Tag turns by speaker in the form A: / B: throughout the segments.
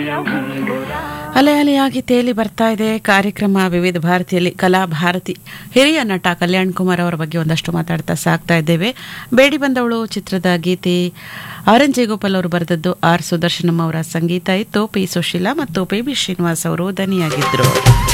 A: ಅಲೆ ಅಲೆಯಾಗಿ ತೇಲಿ ಬರ್ತಾ ಇದೆ ಕಾರ್ಯಕ್ರಮ ವಿವಿಧ ಭಾರತಿಯಲ್ಲಿ ಕಲಾ ಭಾರತಿ ಹಿರಿಯ ನಟ ಕಲ್ಯಾಣ್ ಕುಮಾರ್ ಅವರ ಬಗ್ಗೆ ಒಂದಷ್ಟು ಮಾತಾಡ್ತಾ ಸಾಕ್ತಾ ಇದ್ದೇವೆ ಬೇಡಿ ಬಂದವಳು ಚಿತ್ರದ ಗೀತೆ ಆರ್ ಎನ್ ಜೇಗೋಪಾಲ್ ಅವರು ಬರೆದದ್ದು ಆರ್ ಸುದರ್ಶನಂ ಅವರ ಸಂಗೀತ ಇತ್ತು ಪಿ ಸುಶೀಲಾ ಮತ್ತು ಪಿ ಬಿ ಶ್ರೀನಿವಾಸ್ ಅವರು ದನಿಯಾಗಿದ್ದರು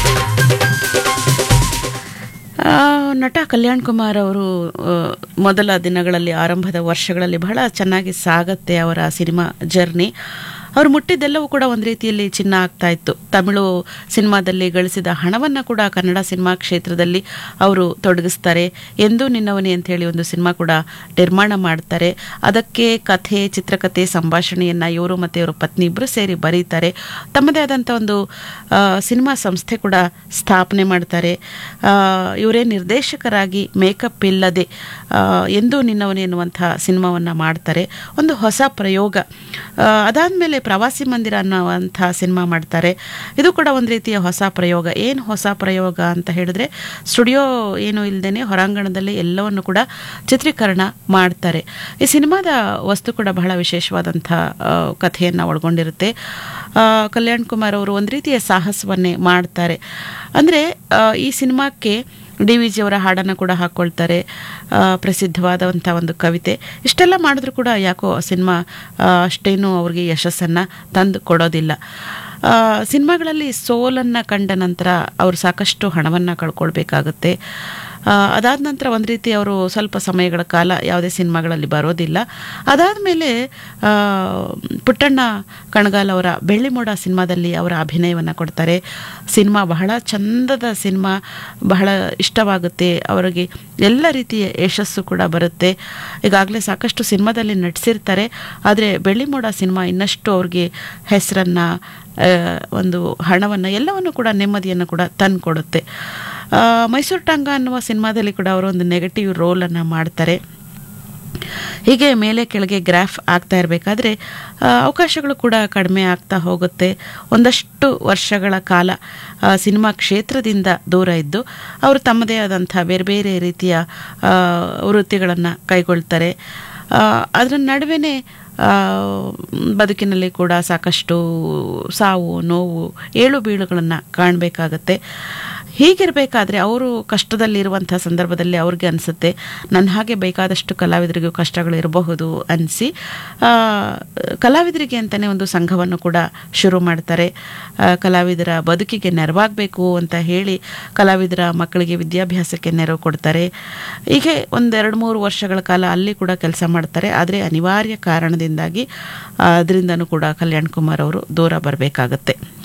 A: ಆ, ನಟ ಕಲ್ಯಾಣ್ ಕುಮಾರ್ ಅವರು ಆ, ಮೊದಲ ದಿನಗಳಲ್ಲಿ ಆರಂಭದ ವರ್ಷಗಳಲ್ಲಿ ಬಹಳ ಚೆನ್ನಾಗಿ ಸಾಗತ್ತೆ ಅವರ ಸಿನಿಮಾ ಜರ್ನಿ ಅವರು ಮುಟ್ಟಿದ್ದೆಲ್ಲವೂ ಕೂಡ ಒಂದು ರೀತಿಯಲ್ಲಿ ಚಿನ್ನ ಆಗ್ತಾ ಇತ್ತು ತಮಿಳು ಸಿನಿಮಾದಲ್ಲಿ ಗಳಿಸಿದ ಹಣವನ್ನು ಕೂಡ ಕನ್ನಡ ಸಿನಿಮಾ ಕ್ಷೇತ್ರದಲ್ಲಿ ಅವರು ತೊಡಗಿಸ್ತಾರೆ ಎಂದು ನಿನ್ನವನೇ ಅಂತ ಹೇಳಿ ಒಂದು ಸಿನಿಮಾ ಕೂಡ ನಿರ್ಮಾಣ ಮಾಡ್ತಾರೆ ಅದಕ್ಕೆ ಕಥೆ ಚಿತ್ರಕಥೆ ಸಂಭಾಷಣೆಯನ್ನು ಇವರು ಮತ್ತು ಇವರ ಪತ್ನಿ ಇಬ್ಬರು ಸೇರಿ ಬರೀತಾರೆ ತಮ್ಮದೇ ಆದಂಥ ಒಂದು ಆ, ಸಿನಿಮಾ ಸಂಸ್ಥೆ ಕೂಡ ಸ್ಥಾಪನೆ ಮಾಡ್ತಾರೆ ಆ, ಇವರೇ ನಿರ್ದೇಶಕರಾಗಿ ಮೇಕಪ್ ಇಲ್ಲದೆ ಆ, ಎಂದೂ ನಿನ್ನವನೇ ಎನ್ನುವಂಥ ಸಿನಿಮಾವನ್ನು ಮಾಡ್ತಾರೆ ಒಂದು ಹೊಸ ಪ್ರಯೋಗ ಆ, ಅದಾದ್ಮೇಲೆ ಪ್ರವಾಸಿ ಮಂದಿರ ಅನ್ನುವಂಥ ಸಿನಿಮಾ ಮಾಡ್ತಾರೆ ಇದು ಕೂಡ ಒಂದು ರೀತಿಯ ಹೊಸ ಪ್ರಯೋಗ ಏನು ಹೊಸ ಪ್ರಯೋಗ ಅಂತ ಹೇಳಿದ್ರೆ ಸ್ಟುಡಿಯೋ ಏನು ಇಲ್ಲದೇನೆ ಹೊರಾಂಗಣದಲ್ಲಿ ಎಲ್ಲವನ್ನು ಕೂಡ ಚಿತ್ರೀಕರಣ ಮಾಡ್ತಾರೆ ಈ ಸಿನಿಮಾದ ವಸ್ತು ಕೂಡ ಬಹಳ ವಿಶೇಷವಾದಂಥ ಆ, ಕಥೆಯನ್ನು ಒಳಗೊಂಡಿರುತ್ತೆ ಆ, ಕಲ್ಯಾಣ್ ಕುಮಾರ್ ಅವರು ಒಂದು ರೀತಿಯ ಸಾಹಸವನ್ನೇ ಮಾಡ್ತಾರೆ ಅಂದರೆ ಈ ಸಿನಿಮಾಕ್ಕೆ ಡಿ ವಿ ಜಿಯವರ ಹಾಡನ್ನು ಕೂಡ ಹಾಕ್ಕೊಳ್ತಾರೆ ಆ, ಪ್ರಸಿದ್ಧವಾದಂಥ ಒಂದು ಕವಿತೆ ಇಷ್ಟೆಲ್ಲ ಮಾಡಿದ್ರೂ ಕೂಡ ಯಾಕೋ ಸಿನಿಮಾ ಆ, ಅಷ್ಟೇನು ಅವ್ರಿಗೆ ಯಶಸ್ಸನ್ನು ತಂದು ಕೊಡೋದಿಲ್ಲ ಆ, ಸಿನಿಮಾಗಳಲ್ಲಿ ಸೋಲನ್ನು ಕಂಡ ನಂತರ ಅವರು ಸಾಕಷ್ಟು ಹಣವನ್ನು ಕಳ್ಕೊಳ್ಬೇಕಾಗುತ್ತೆ ಆ, ಅದಾದ ನಂತರ ಒಂದು ರೀತಿ ಅವರು ಸ್ವಲ್ಪ ಸಮಯಗಳ ಕಾಲ ಯಾವುದೇ ಸಿನಿಮಾಗಳಲ್ಲಿ ಬರೋದಿಲ್ಲ ಅದಾದಮೇಲೆ ಪುಟ್ಟಣ್ಣ ಕಣಗಾಲ್ ಅವರ ಬೆಳ್ಳಿಮೋಡ ಸಿನಿಮಾದಲ್ಲಿ ಅವರ ಅಭಿನಯವನ್ನು ಕೊಡ್ತಾರೆ ಸಿನಿಮಾ ಬಹಳ ಚಂದದ ಸಿನಿಮಾ ಬಹಳ ಇಷ್ಟವಾಗುತ್ತೆ ಅವರಿಗೆ ಎಲ್ಲ ರೀತಿಯ ಯಶಸ್ಸು ಕೂಡ ಬರುತ್ತೆ ಈಗಾಗಲೇ ಸಾಕಷ್ಟು ಸಿನಿಮಾದಲ್ಲಿ ನಟಿಸಿರ್ತಾರೆ ಆದರೆ ಬೆಳ್ಳಿಮೋಡ ಸಿನಿಮಾ ಇನ್ನಷ್ಟು ಅವ್ರಿಗೆ ಹೆಸರನ್ನು ಒಂದು ಹಣವನ್ನು ಎಲ್ಲವನ್ನು ಕೂಡ ನೆಮ್ಮದಿಯನ್ನು ಕೂಡ ತಂದು ಕೊಡುತ್ತೆ ಆ, ಮೈಸೂರು ಟಾಂಗ ಅನ್ನುವ ಸಿನಿಮಾದಲ್ಲಿ ಕೂಡ ಅವರು ಒಂದು ನೆಗೆಟಿವ್ ರೋಲನ್ನು ಮಾಡ್ತಾರೆ ಹೀಗೆ ಮೇಲೆ ಕೆಳಗೆ ಗ್ರಾಫ್ ಆಗ್ತಾ ಇರಬೇಕಾದ್ರೆ ಅವಕಾಶಗಳು ಕೂಡ ಕಡಿಮೆ ಆಗ್ತಾ ಹೋಗುತ್ತೆ ಒಂದಷ್ಟು ವರ್ಷಗಳ ಕಾಲ ಆ, ಸಿನಿಮಾ ಕ್ಷೇತ್ರದಿಂದ ದೂರ ಇದ್ದು ಅವರು ತಮ್ಮದೇ ಆದಂಥ ಬೇರೆ ಬೇರೆ ರೀತಿಯ ಆ, ವೃತ್ತಿಗಳನ್ನು ಕೈಗೊಳ್ತಾರೆ ಆ, ಅದರ ನಡುವೆನೇ ಆ, ಬದುಕಿನಲ್ಲಿ ಕೂಡ ಸಾಕಷ್ಟು ಸಾವು ನೋವು ಏಳು ಬೀಳುಗಳನ್ನು ಕಾಣಬೇಕಾಗತ್ತೆ ಹೀಗಿರಬೇಕಾದ್ರೆ ಅವರು ಕಷ್ಟದಲ್ಲಿರುವಂಥ ಸಂದರ್ಭದಲ್ಲಿ ಅವ್ರಿಗೆ ಅನಿಸುತ್ತೆ ನನ್ನ ಹಾಗೆ ಬೇಕಾದಷ್ಟು ಕಲಾವಿದರಿಗೂ ಕಷ್ಟಗಳು ಇರಬಹುದು ಅನಿಸಿ ಕಲಾವಿದರಿಗೆ ಅಂತಲೇ ಒಂದು ಸಂಘವನ್ನು ಕೂಡ ಶುರು ಮಾಡ್ತಾರೆ ಆ, ಕಲಾವಿದರ ಬದುಕಿಗೆ ನೆರವಾಗಬೇಕು ಅಂತ ಹೇಳಿ ಕಲಾವಿದರ ಮಕ್ಕಳಿಗೆ ವಿದ್ಯಾಭ್ಯಾಸಕ್ಕೆ ನೆರವು ಕೊಡ್ತಾರೆ ಹೀಗೆ ಒಂದೆರಡು ಮೂರು ವರ್ಷಗಳ ಕಾಲ ಅಲ್ಲಿ ಕೂಡ ಕೆಲಸ ಮಾಡ್ತಾರೆ ಆದರೆ ಅನಿವಾರ್ಯ ಕಾರಣದಿಂದಾಗಿ ಅದರಿಂದನೂ ಕೂಡ ಕಲ್ಯಾಣ್ ಕುಮಾರ್ ಅವರು ದೂರ ಬರಬೇಕಾಗತ್ತೆ